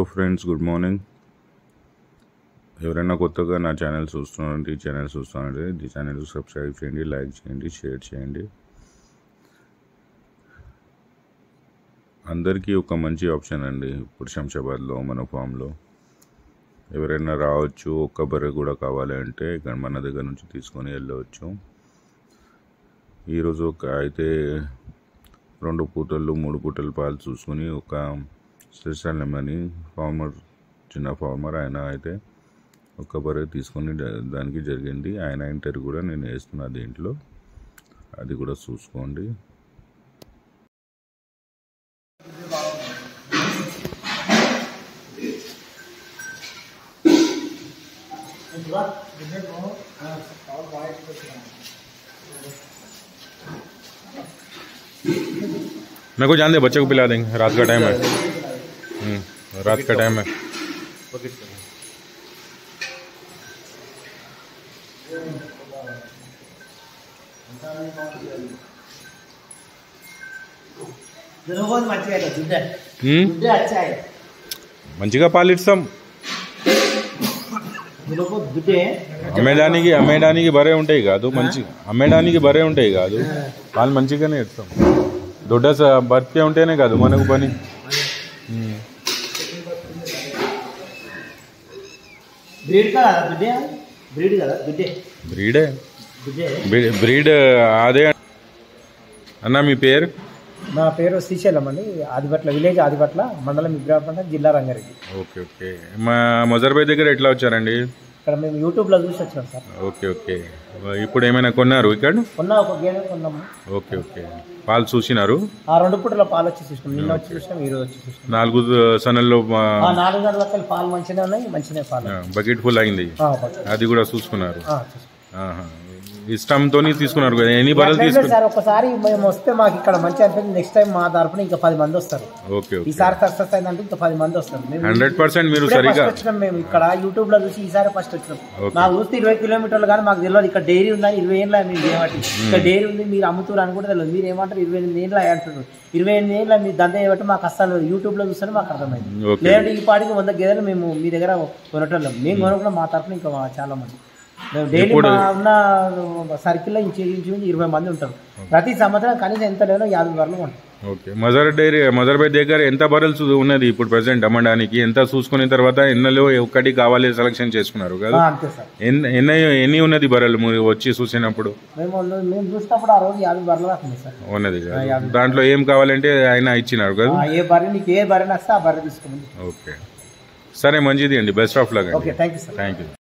Friends good morning ఎవరైనా కొత్తగా నా ఛానల్ చూస్తున్నారంటే ఈ ఛానల్ చూస్తున్నారంటే ఈ ఛానల్ సబ్స్క్రైబ్ చేయండి లైక్ చేయండి షేర్ చేయండి అందరికీ ఒక మంచి ఆప్షన్ అండి ఇప్పుడు శంషాబాద్లో మన ఫామ్లో ఎవరైనా రావచ్చు ఒక్క బర్రె కూడా కావాలి అంటే ఇక్కడ మన దగ్గర నుంచి తీసుకొని వెళ్ళవచ్చు ఈరోజు ఒక అయితే రెండు పూటలు మూడు పూటలు పాలు చూసుకొని ఒక శ్రీశైలం అని ఫార్మర్ చిన్న ఫార్మర్ ఆయన అయితే ఒక బర్రె తీసుకొని దా- దానికి జరిగింది ఆయన ఇంటర్వ్యూ కూడా నేను వేస్తున్నా దీంట్లో అది కూడా చూసుకోండి मेरे को जान दे बच्चे को पिला देंगे रात का टाइम है हम्म, रात का टाइम है రోజు మంచిగా అవుతుంది దుడ్డే हम्म, దుడ్డే వచ్చాయి మంచిగా పాలు ఇస్తాం దులకు దుడ్డే అమ్మేయడానికి అమ్మేయడానికి బరే ఉంటాయి కాదు మంచి అమ్మేయడానికి బరే ఉంటాయి కాదు వాళ్ళు మంచిగానే ఇస్తాం దొడ్డ స- బతికే ఉంటేనే కాదు మనకు పని ఉమ్. బ్రీడ్ కదా దుడ్డే బ్రీడ్ కదా దుడ్డే బ్రీడే దుడ్డే బ్రీ- బ్రీడ్ అదే అన్న మీ పేరు నా పేరు శ్రీశైలం అండి ఆదిపట్ల విలేజ్ ఆదిపట్ల మండలం ఇబ్రాపట్ల జిల్లా రంగారెడ్డి ఓకే ఓకే మా మొజర్బాయ్ దగ్గర ఎట్లా వచ్చారండి ఇక్కడ మేము యూట్యూబ్లో చూసి వచ్చినాం సార్ ఓకే ఓకే ఇప్పుడు ఏమైనా కొన్నారు ఇక్కడ కొన్న ఒక గేదె కొన్నాము ఓకే ఓకే పాలు చూసినారు ఆ రెండు పూటల పాలు వచ్చి చూసినాం నిన్న వచ్చి చూసినాం ఈ రోజు వచ్చి చూసినాం నాలుగు సనల్లో ఆ నాలుగు గంటల లెక్కలు పాలు మంచిగా ఉన్నాయి మంచిగా పాలు బకెట్ ఫుల్ అయింది ఆ, ఓకే. అది కూడా చూసుకున్నారు ఆ, చూసినాం. ఆహా. ఇష్టంతో తీసుకున్నారు కదా ఎన్ని బర్రెలు అట్లా ఏం లేదు తీసుకున్నారు సార్ ఒకసారి మేము వస్తే మాకు ఇక్కడ మంచి అనిపించింది నెక్స్ట్ టైం మా తరపున ఇంకా పది మంది వస్తారు ఓకే ఓకే ఈసారి సక్సెస్ అయిందంటే ఇంకా పది మంది వస్తారు మేము హండ్రెడ్ పర్సెంట్ మీరు ఇప్పుడే సరిగా ఫస్ట్ వచ్చినాం మేము ఇక్కడ యూట్యూబ్ లో చూసి ఈసారి ఫస్ట్ వచ్చినాం Okay. మాకు చూస్తే ఇరవై కిలోమీటర్లు కానీ మాకు తెలియదు ఇక్కడ డైరీ ఉందని ఇరవై ఏళ్ళ మీరు ఏమంటారు ఇక్కడ డైరీ ఉంది మీరు అమ్ముతారు అని కూడా తెలియదు మీరు ఏమంటారు ఇరవై ఎనిమిది ఏళ్ళ అంటున్నారు ఇరవై ఎనిమిది ఏళ్ళ మీరు దంద చేయబట్టి మాకు అసలు యూట్యూబ్ లో చూస్తే మాకు అర్థమైంది Okay. లేదంటే ఈ పాటికి వంద గేదెలు మేము మీ దగ్గర కొనటం మేము కొనకుండా మా తరఫున ఇంకా మా చాలా మంది మేము డైలీ ఇప్పుడు- మా ఉన్న సర్కిల్లో ఇంచు ఇంచు ఇరవై మంది ఉంటారు ప్రతి సంవత్సరం కనీసం ఎంత లేదో యాభై వరలు ఉంటాం ఓకే మదర్ డైరీ మదర్ బై దగ్గర ఎంత బర్రెలు చూ- ఉన్నది ఇప్పుడు ప్రెసెంట్ అమ్మడానికి ఎంత చూసుకున్న తర్వాత ఎన్నలో ఒక్కటి కావాలి సెలక్షన్ చేసుకున్నారు కదా ఆ, అంతే సార్ ఎన్ని ఎన్ని ఎన్ని ఉన్నది బర్రెలు మీరు వచ్చి చూసినప్పుడు మేము మేము చూసినప్పుడు ఆ రోజు యాభై బర్రెలు రాకుండా సార్ ఉన్నది కదా దాంట్లో ఏం కావాలంటే ఆయన ఇచ్చినారు కదా ఆ, ఏ బర్రె నీకు ఏ బర్రె నచ్చితే ఆ బర్రె తీసుకోండి ఓకే సరే మంచిది అండి best of luck okay thank you sir thank you